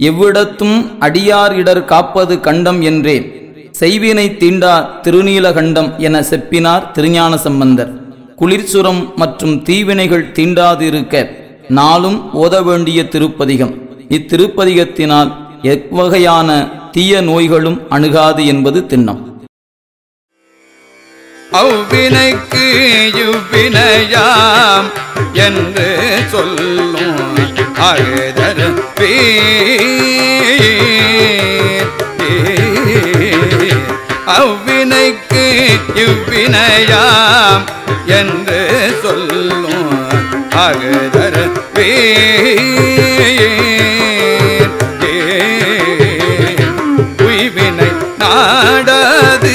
எவ்விடத்தும் அடியார் இடர் காப்பது கண்டம் என்றே செய்வினை தீண்டா திருநீலகண்டம் என செப்பினார் திருஞான சம்பந்தர் குளிர்சுரம் மற்றும் தீவினைகள் தீண்டாதிருக்க நாளும் ஓத வேண்டிய திருப்பதிகம் இத்திருப்பதிகத்தினால் எவ்வகையான தீய நோய்களும் அணுகாது என்பது திண்ணம் அவ்வினைக்கு இவ்வினையாம் என்று சொல்லும் அழுதர் அவ்வினைக்கு இவ்வினையாம் என்று சொல்லும் அழுதர் உய்வினை நாடாது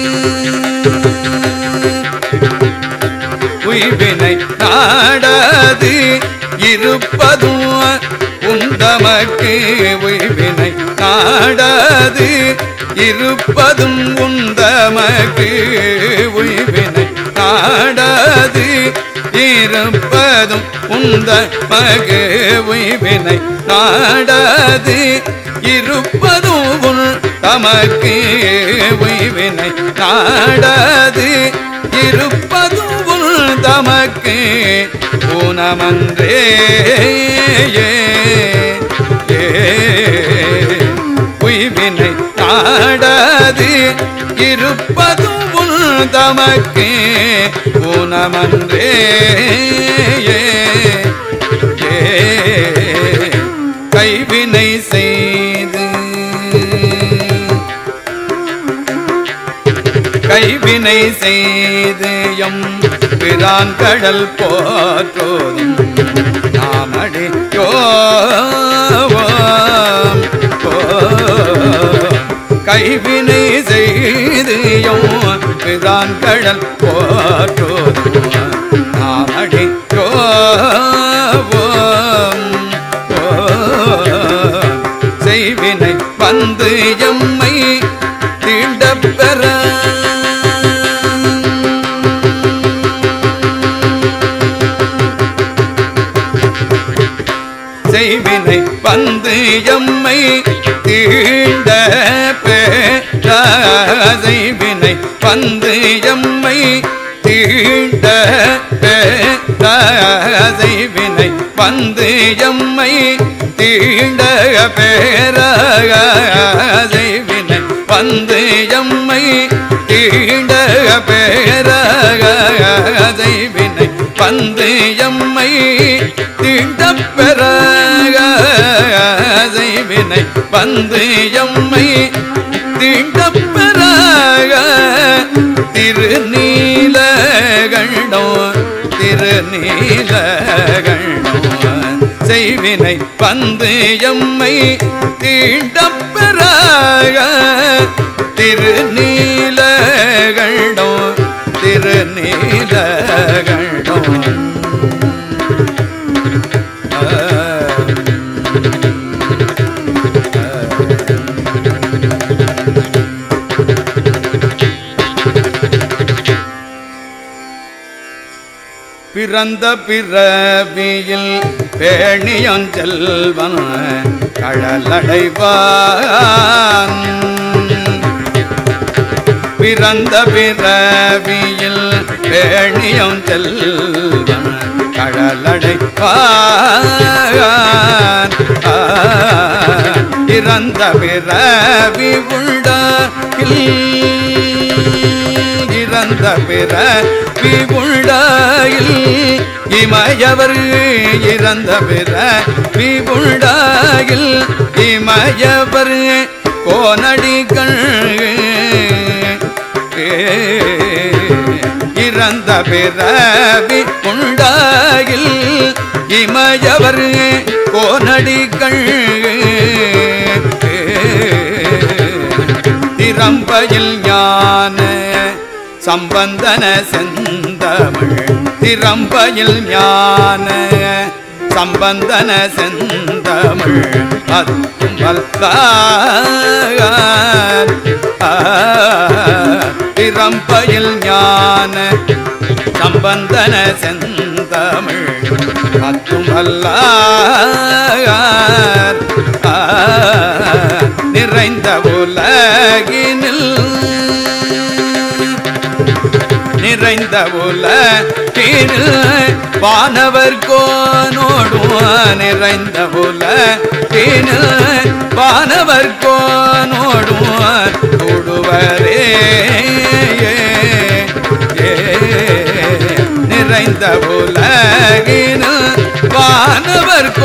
உய்வினை நாடாது இருப்பதும் உந்தமக்கு உய்வினை நாடாது இருப்பதும் உந்தமக்கு உய்வினை நாடாது இருப்பதும் உந்த மகு உய்வினை நாடாது இருப்பதும் உன் தமக்கு உய்வினை நாடாது இருப்பதும் உன் தமக்கு ஊனமன்றே ஏ, ஏ. உய்வினை நாடாது இருப்பதும் உன் தமக்கு ஊனமன்றே ஏ, ஏ. கைவினை செய்து கைவினை செய்து எம் பிரான் கடல் போற்றோதும் நாமடி யோவாம் கைவினை செய்து எம் பிரான் கடல் போற்றோதும் நாமடி யோவாம் செய்வினை வந்து எம்மை தீண்டப் பெற செய்வினை வந்து எம்மை தீண்ட பெற செய்வினை வந்து எம்மை தீண்ட பெற செய்வினை வந்து எம்மை தீண்ட பேர செய்வினை வந்து எம்மை தீண்ட பேர செய்வினை வந்து எம்மை தீண்ட பெற செய்வினை வந்து எம்மை தீண்ட பெற திருநீலகண்டோ திருநீலகண்டோ செய்வினை வந்து எம்மை தீண்டப் பெற திருநீலகண்டோ திருநீலகண்டோ பிறந்த பிறவியில் பேணியன் செல்வன் கழலடைவான் பிறந்த பிறவியில் பேணியம் செல்வன் கழலடைவான் இறந்த பிறவி உண்டாகில் இறந்த பிறவி உண்டாயில் இமயவர் இறந்த பிறவி உண்டாயில் இமயவர் கோனடிகள் இறந்த பிறவி உண்டாயில் இமயவர் கோனடிகள் திறம்பையில் ஞான சம்பந்தன செந்தமிழ் திறம்பையில் ஞான சம்பந்தன செந்தமிழ் அத்தும் வல்லார் திறம்பையில் ஞான சம்பந்தன செந்தமிழ் அத்தும் வல்லார் நிறைந்த உலகினில் நிறைந்த உலகினில் வானவர் கோனோடும் நிறைந்த உலகினில் வானவர் கோனோடும் கூடுவரே நிறைந்த உலகினில் வானவர்